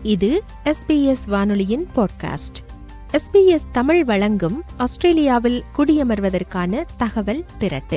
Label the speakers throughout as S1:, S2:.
S1: இது எஸ்பிஎஸ் வானொலியின் podcast SBS Tamil வழங்கும் ஆஸ்திரேலியாவில் குடியமர்வதற்கான தகவல் திரட்டு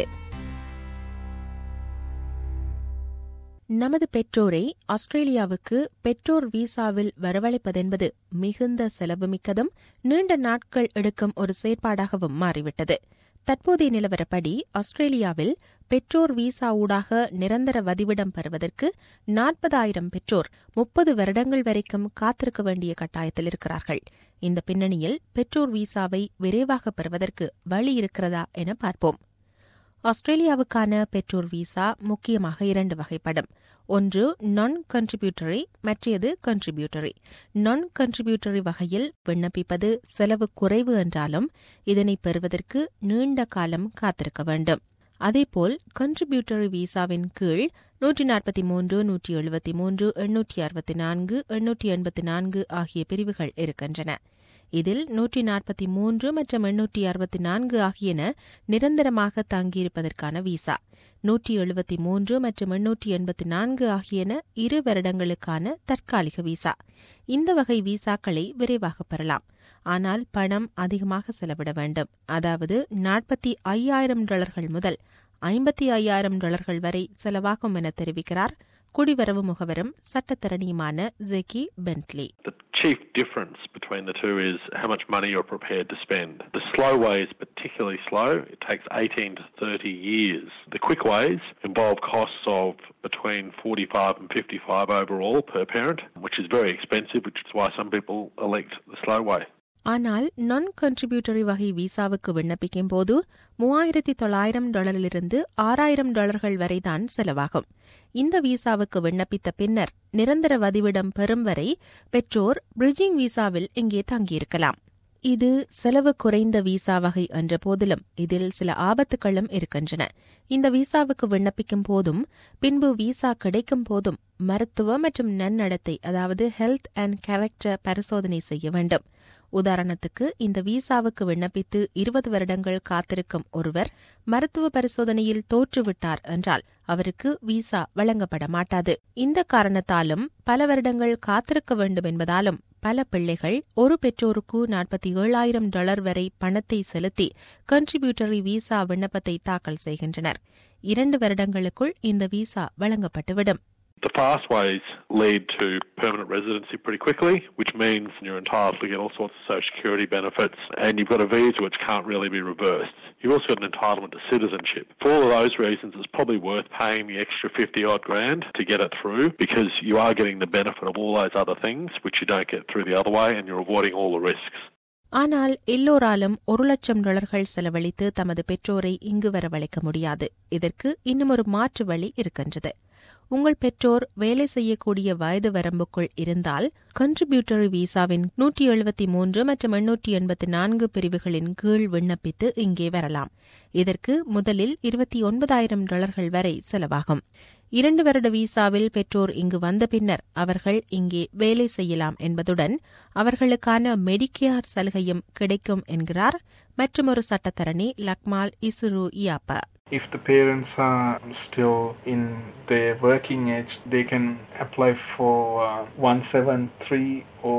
S1: நமது பெற்றோரை ஆஸ்திரேலியாவுக்கு பெற்றோர் விசாவில் வரவழைப்பதென்பது மிகுந்த செலவுமிக்கதும் நீண்ட நாட்கள் எடுக்கும் ஒரு செயற்பாடாகவும் மாறிவிட்டது தற்போதைய நிலவரப்படி ஆஸ்திரேலியாவில் பெற்றோர் விசா ஊடாக நிரந்தர வதிவிடம் பெறுவதற்கு நாற்பதாயிரம் பெற்றோர் முப்பது வருடங்கள் வரைக்கும் காத்திருக்க வேண்டிய கட்டாயத்தில் இருக்கிறார்கள் இந்த பின்னணியில் பெற்றோர் விசாவை விரைவாக பெறுவதற்கு வழி இருக்கிறதா என பார்ப்போம் ஆஸ்திரேலியாவுக்கான பெற்றோர் விசா முக்கியமாக இரண்டு வகைப்படும் ஒன்று நான் கன்ட்ரிபியூட்டரி மற்றையது கன்ட்ரிபியூட்டரி நான் கன்ட்ரிபியூட்டரி வகையில் விண்ணப்பிப்பது செலவு குறைவு என்றாலும் இதனை பெறுவதற்கு நீண்ட காலம் காத்திருக்க வேண்டும் அதேபோல் கன்ட்ரிபியூட்டரி விசாவின் கீழ் நூற்றி நாற்பத்தி மூன்று நூற்றி எழுபத்தி மூன்று எண்ணூற்றி அறுபத்தி நான்கு எண்ணூற்றி எண்பத்தி நான்கு ஆகிய பிரிவுகள் இருக்கின்றன இதில் நூற்றி நாற்பத்தி மூன்று மற்றும் எண்ணூற்றி அறுபத்தி நான்கு ஆகியன நிரந்தரமாக தங்கியிருப்பதற்கான விசா நூற்றி எழுபத்தி மூன்று மற்றும் எண்ணூற்றி எண்பத்தி நான்கு ஆகியன இரு வருடங்களுக்கான தற்காலிக விசா இந்த வகை விசாக்களை விரைவாக பெறலாம் ஆனால் பணம் அதிகமாக செலவிட வேண்டும் அதாவது நாற்பத்தி ஐயாயிரம் டாலர்கள் முதல் ஐம்பத்தி ஐயாயிரம் டாலர்கள் வரை செலவாகும் என தெரிவிக்கிறார் குடிவரவு முகவரும் சட்டத்தரணியுமான Jackie Bentley
S2: The chief difference between the two is how much money you're prepared to spend. The slow way is particularly slow. It takes 18 to 30 years. The quick ways involve costs of between 45 and 55 overall per parent, which is very expensive, which is why some people elect the slow way.
S1: ஆனால் நான் contributory வகை விசாவுக்கு விண்ணப்பிக்கும் போது மூவாயிரத்தி தொள்ளாயிரம் டாலரிலிருந்து ஆறாயிரம் டாலர்கள் வரைதான் செலவாகும் இந்த விசாவுக்கு விண்ணப்பித்த பின்னர் நிரந்தர வதிவிடம் பெறும் வரை பெற்றோர் பிரிட்ஜிங் விசாவில் இங்கே தங்கியிருக்கலாம் இது செலவு குறைந்த விசா வகை என்ற போதிலும் இதில் சில ஆபத்துகளும் இருக்கின்றன இந்த விசாவுக்கு விண்ணப்பிக்கும் போதும் பின்பு விசா கிடைக்கும் போதும் மருத்துவ மற்றும் நன்னடத்தை அதாவது ஹெல்த் அண்ட் கேரக்டர் பரிசோதனை செய்ய வேண்டும் உதாரணத்துக்கு இந்த விசாவுக்கு விண்ணப்பித்து இருபது வருடங்கள் காத்திருக்கும் ஒருவர் மருத்துவ பரிசோதனையில் தோற்றுவிட்டார் என்றால் அவருக்கு விசா வழங்கப்பட மாட்டாது இந்த காரணத்தாலும் பல வருடங்கள் காத்திருக்க வேண்டும் என்பதாலும் பல பிள்ளைகள் ஒரு பெற்றோருக்கு நாற்பத்தி ஏழாயிரம் டாலர் வரை பணத்தை செலுத்தி கன்ட்ரிபியூட்டரி விசா விண்ணப்பத்தை தாக்கல் செய்கின்றனர் இரண்டு வருடங்களுக்குள் இந்த விசா வழங்கப்பட்டுவிடும்
S2: The fast ways lead to permanent residency pretty quickly, which means you're entitled to get all sorts of social security benefits and you've got a visa which can't really be reversed. You've also got an entitlement to citizenship. For all of those reasons, it's probably worth paying the extra 50 odd grand to get it through because you are getting the benefit of all those other things which you don't get through the other way and you're avoiding all the risks.
S1: ஆனால் எல்லோராலும் ஒரு லட்சம் டாலர்கள் செலவழித்து தமது பெற்றோரை இங்கு வரவழைக்க முடியாது இதற்கு இன்னும் ஒரு மாற்று வழி இருக்கின்றது உங்கள் பெற்றோர் வேலை செய்யக்கூடிய வயது வரம்புக்குள் இருந்தால் கன்ட்ரிபியூட்டரி விசாவின் நூற்றி எழுபத்தி மூன்று மற்றும் எண்ணூற்றி எண்பத்தி நான்கு பிரிவுகளின் கீழ் விண்ணப்பித்து இங்கே வரலாம் இதற்கு முதலில் இருபத்தி ஒன்பதாயிரம் டாலர்கள் வரை செலவாகும் இரண்டு வருட விசாவில் பெற்றோர் இங்கு வந்த பின்னர் அவர்கள் இங்கே வேலை செய்யலாம் என்பதுடன் அவர்களுக்கான மெடிக்கேர் சலுகையும் கிடைக்கும் என்கிறார் மற்றொரு சட்டத்தரணி Lakmal Isuru இயாப்பா
S3: If the parents are still in their working age, they can apply for uh, 173 or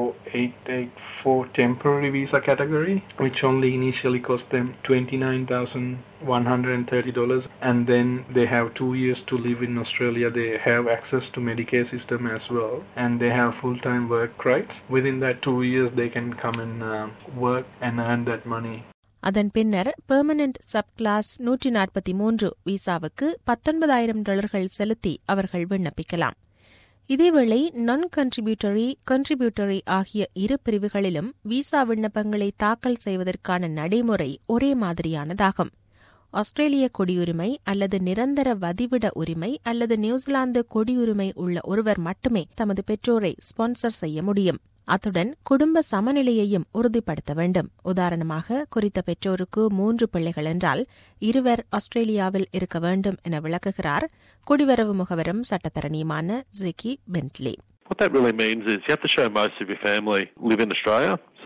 S3: 884 temporary visa category, which only initially cost them $29,130 and then they have two years to live in Australia. They have access to Medicare system as well and they have full-time work rights. Within that two years, they can come and uh, work and earn that money.
S1: அதன் பின்னர் permanent sub clause நூற்றி நாற்பத்தி மூன்று விசாவுக்கு பத்தொன்பதாயிரம் டாலர்கள் செலுத்தி அவர்கள் விண்ணப்பிக்கலாம் இதேவேளை நான் கன்ட்ரிபியூட்டரி கன்ட்ரிபியூட்டரி ஆகிய இரு பிரிவுகளிலும் விசா விண்ணப்பங்களை தாக்கல் செய்வதற்கான நடைமுறை ஒரே மாதிரியானதாகும் ஆஸ்திரேலிய குடியுரிமை அல்லது நிரந்தர வதிவிட உரிமை அல்லது நியூசிலாந்து குடியுரிமை உள்ள ஒருவர் மட்டுமே தமது பெற்றோரை ஸ்பான்சர் செய்ய முடியும் அத்துடன் குடும்ப சமநிலையையும் உறுதிப்படுத்த வேண்டும் உதாரணமாக குறித்த பெற்றோருக்கு மூன்று பிள்ளைகள் என்றால் இருவர் ஆஸ்திரேலியாவில் இருக்க வேண்டும் என விளக்குகிறார் குடிவரவு முகவரும் சட்டத்தரணியுமான Jackie Bentley
S2: What that really means is you have to show most of your family live in Australia. So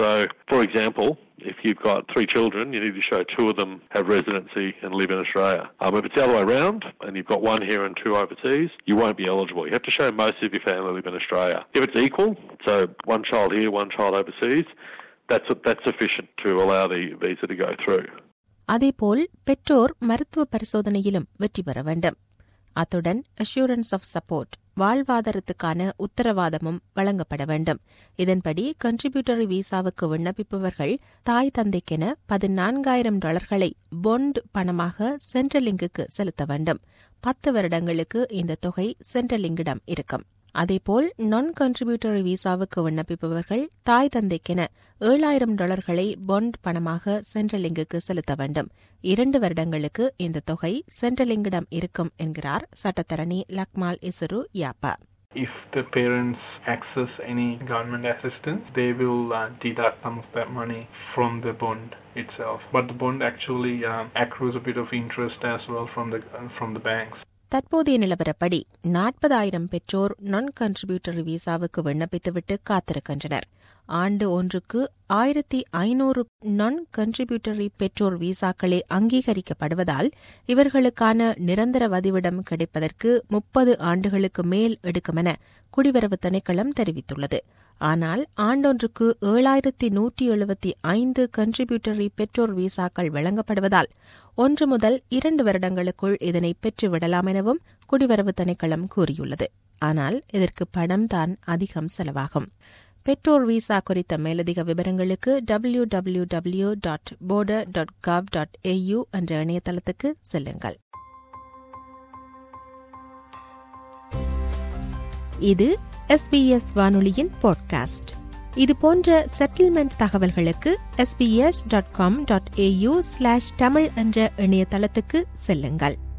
S2: So, for example, if you've got three children, you need to show two of them have residency and live in Australia. Um, if it's the other way around, and you've got one here and two overseas, you won't be eligible. You have to show most of your family live in Australia. If it's equal, so one child here, one child overseas, that's that's sufficient to allow the visa to go through.
S1: அதேபோல் பெற்றோர் மருத்துவ பரிசோதனையிலும் வெற்றி பெற வேண்டும் அத்துடன் assurance of support வாழ்வாதாரத்துக்கான உத்தரவாதமும் வழங்கப்பட வேண்டும் இதன்படி கன்ட்ரிபியூட்டரி விசாவுக்கு விண்ணப்பிப்பவர்கள் தாய் தந்தைக்கென பதினான்காயிரம் டாலர்களை பொண்ட் பணமாக சென்ட்ரலிங்குக்கு செலுத்த வேண்டும் பத்து வருடங்களுக்கு இந்த தொகை சென்ட்ரலிங்கிடம் இருக்கும் அதேபோல் நான் கன்ட்ரிபியூட்டரி விசாவுக்கு விண்ணப்பிப்பவர்கள் தாய் தந்தைக்கென ஏழாயிரம் டாலர்களை பாண்ட் பணமாக சென்ட்ரலிங்குக்கு செலுத்த வேண்டும் இரண்டு வருடங்களுக்கு இந்த தொகை சென்ட்ரலிங்கிடம் இருக்கும் என்கிறார் சட்டத்தரணி Lakmal Isuru Yapa
S3: If the parents access any government assistance, they will uh, deduct some of that money from the bond itself. But the bond actually um, accrues a bit of interest as well from the uh, from the banks.
S1: தற்போதைய நிலவரப்படி நாற்பதாயிரம் பெற்றோர் நான் contributory விசாவுக்கு விண்ணப்பித்துவிட்டு காத்திருக்கின்றனர் ஆண்டு ஒன்றுக்கு ஆயிரத்தி ஐநூறு நான் கன்ட்ரிபியூட்டரி பெற்றோர் விசாக்களே அங்கீகரிக்கப்படுவதால் இவர்களுக்கான நிரந்தர வதிவிடம் கிடைப்பதற்கு முப்பது ஆண்டுகளுக்கு மேல் எடுக்குமென குடிவரவு திணைக்களம் தெரிவித்துள்ளது ஆனால் ஆண்டொன்றுக்கு ஏழாயிரத்தி நூற்றி எழுபத்தி ஐந்து கன்ட்ரிபியூட்டரி பெற்றோர் விசாக்கள் வழங்கப்படுவதால் ஒன்று முதல் இரண்டு வருடங்களுக்குள் இதனை பெற்றுவிடலாம் எனவும் குடிவரவு திணைக்களம் கூறியுள்ளது ஆனால் இதற்கு பணம் தான் அதிகம் செலவாகும் பெற்றோர் விசா குறித்த மேலதிக விவரங்களுக்கு W W W dot border dot gov dot AU என்ற இணையதளத்துக்கு செல்லுங்கள் இது எஸ்பிஎஸ் வானொலியின் பாட்காஸ்ட் இது போன்ற செட்டில்மெண்ட் தகவல்களுக்கு SBS dot com dot AU slash Tamil என்ற இணையதளத்துக்கு செல்லுங்கள்